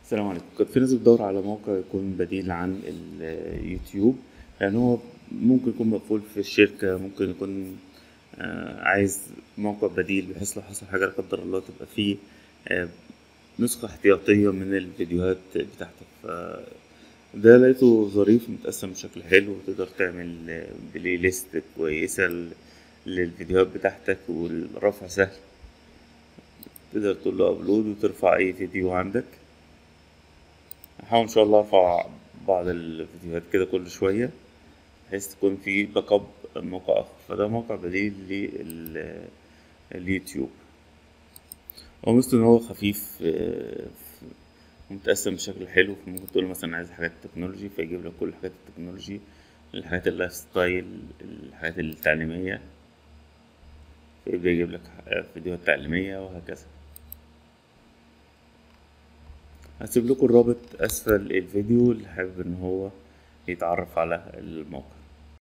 السلام عليكم كانت في ناس بتدور على موقع يكون بديل عن اليوتيوب يعني هو ممكن يكون مقفول في الشركة ممكن يكون آه، عايز موقع بديل بحيث لو حصل حاجة لا قدر الله تبقى فيه آه، نسخة احتياطية من الفيديوهات بتاعتك ف ده لقيته ظريف متقسم بشكل حلو وتقدر تعمل آه، بلاي ليست كويسة ل- للفيديوهات بتاعتك والرفع سهل تقدر تقول له ابلود وترفع اي فيديو عندك هحاول ان شاء الله ارفع بعض الفيديوهات كده كل شوية بحيث تكون في باك اب موقع اخر فده موقع بديل لليوتيوب هو ميزته ان هو خفيف آه، ف- ومتقسم بشكل حلو فممكن تقول مثلا عايز حاجات تكنولوجي فيجيب لك كل حاجات التكنولوجي الحاجات اللايف ستايل الحاجات التعليمية فيبدأ يجيب لك فيديوهات تعليمية وهكذا هسيب لكم الرابط اسفل الفيديو اللي حابب ان هو يتعرف على الموقع